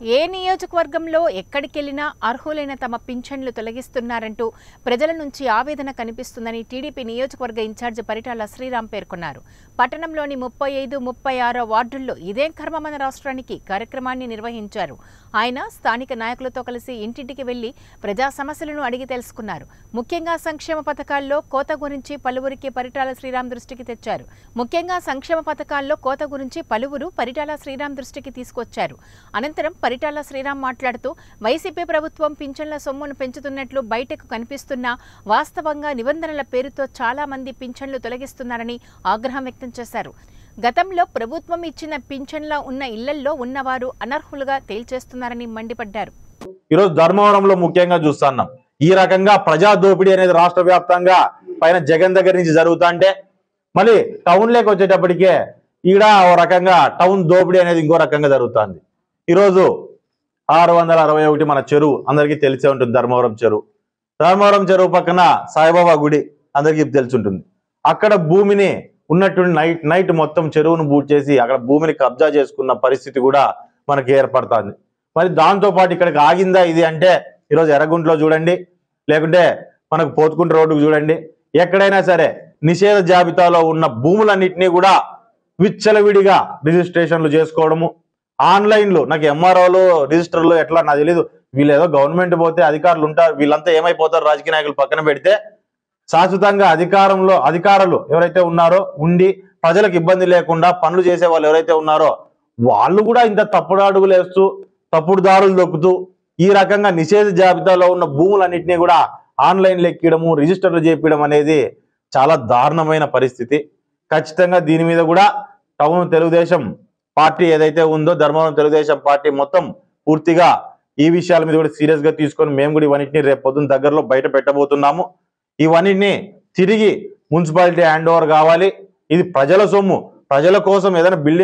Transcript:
ఏ నియోజకవర్గంలో ఎక్కడికెళ్లినా అర్హులైన తమ పింఛన్లు తొలగిస్తున్నారంటూ ప్రజల నుంచి ఆవేదన కనిపిస్తుందని టీడీపీ నియోజకవర్గ ఇన్ఛార్జి పరిటాల శ్రీరామ్ పేర్కొన్నారు పట్టణంలోని ముప్పై ఐదు ముప్పై ఆరో వార్డుల్లో ఇదేం కర్మ మన రాష్ట్రానికి కార్యక్రమాన్ని నిర్వహించారు ఆయన స్థానిక నాయకులతో కలిసి ఇంటింటికి వెళ్లి ప్రజా సమస్యలను అడిగి తెలుసుకున్నారు ముఖ్యంగా సంక్షేమ పథకాల్లో కోత గురించి పలువురికి పరిటాల శ్రీరామ్ దృష్టికి తెచ్చారు ముఖ్యంగా సంక్షేమ పథకాల్లో కోత గురించి పలువురు పరిటాల శ్రీరామ్ దృష్టికి తీసుకొచ్చారు అనంతరం పరిటాల శ్రీరామ్ మాట్లాడుతూ వైసీపీ ప్రభుత్వం పింఛన్ల సొమ్మును పెంచుతున్నట్లు బయటకు కనిపిస్తున్నా వాస్తవంగా నిబంధనల పేరుతో చాలా మంది పింఛన్లు తొలగిస్తున్నారని ఆగ్రహం వ్యక్తం చేశారు గతంలో ప్రభుత్వం ఇచ్చిన పింఛన్ల ఉన్న ఇళ్లల్లో ఉన్నవారు అనర్హులుగా తేల్చేస్తున్నారని మండిపడ్డారు ఈరోజు ధర్మవరంలో ముఖ్యంగా చూస్తున్నాం ఈ రకంగా ప్రజా దోపిడీ అనేది రాష్ట్ర వ్యాప్తంగా పైన జగన్ దగ్గర నుంచి జరుగుతుంటే మళ్ళీ టౌన్ లేకి వచ్చేటప్పటికే ఈడ ఓ రకంగా టౌన్ దోపిడీ అనేది ఇంకో రకంగా జరుగుతుంది ఈరోజు ఆరు వందల అరవై ఒకటి మన చెరువు అందరికీ తెలిసే ఉంటుంది ధర్మవరం చెరువు ధర్మవరం చెరువు పక్కన సాయిబాబా గుడి అందరికీ తెలిసి ఉంటుంది అక్కడ భూమిని ఉన్నట్టుండి నైట్ నైట్ మొత్తం చెరువును బూట్ చేసి అక్కడ భూమిని కబ్జా చేసుకున్న పరిస్థితి కూడా మనకి ఏర్పడుతుంది మరి దాంతో పాటు ఇక్కడికి ఆగిందా ఇది అంటే ఈరోజు ఎర్రగుంట్లో చూడండి లేకుంటే మనకు పోతుకుంట రోడ్డుకు చూడండి ఎక్కడైనా సరే నిషేధ జాబితాలో ఉన్న భూములన్నింటినీ కూడా విచ్చలవిడిగా రిజిస్ట్రేషన్లు చేసుకోవడము ఆన్లైన్లో నాకు ఎంఆర్ఓలు రిజిస్టర్లు ఎట్లా నాకు తెలియదు వీళ్ళు ఏదో గవర్నమెంట్ పోతే అధికారులు ఉంటారు వీళ్ళంతా ఏమైపోతారు రాజకీయ నాయకులు పక్కన పెడితే శాశ్వతంగా అధికారంలో అధికారులు ఎవరైతే ఉన్నారో ఉండి ప్రజలకు ఇబ్బంది లేకుండా పనులు చేసే వాళ్ళు ఎవరైతే ఉన్నారో వాళ్ళు కూడా ఇంత తప్పుడు అడుగులు వేస్తూ తప్పుడు దారులు దొక్కుతూ ఈ రకంగా నిషేధ జాబితాలో ఉన్న భూములన్నింటినీ కూడా ఆన్లైన్ లెక్కడము రిజిస్టర్లు చేపించడం అనేది చాలా దారుణమైన పరిస్థితి ఖచ్చితంగా దీని మీద కూడా టౌన్ తెలుగుదేశం పార్టీ ఏదైతే ఉందో ధర్మవరం తెలుగుదేశం పార్టీ మొత్తం పూర్తిగా ఈ విషయాల మీద కూడా సీరియస్ గా తీసుకొని మేము కూడా ఇవన్నింటినీ రేపు పొద్దున్న దగ్గరలో బయట పెట్టబోతున్నాము ఇవన్నిటిని తిరిగి మున్సిపాలిటీ హ్యాండ్ ఓవర్ కావాలి ఇది ప్రజల సొమ్ము ప్రజల కోసం ఏదైనా బిల్డింగ్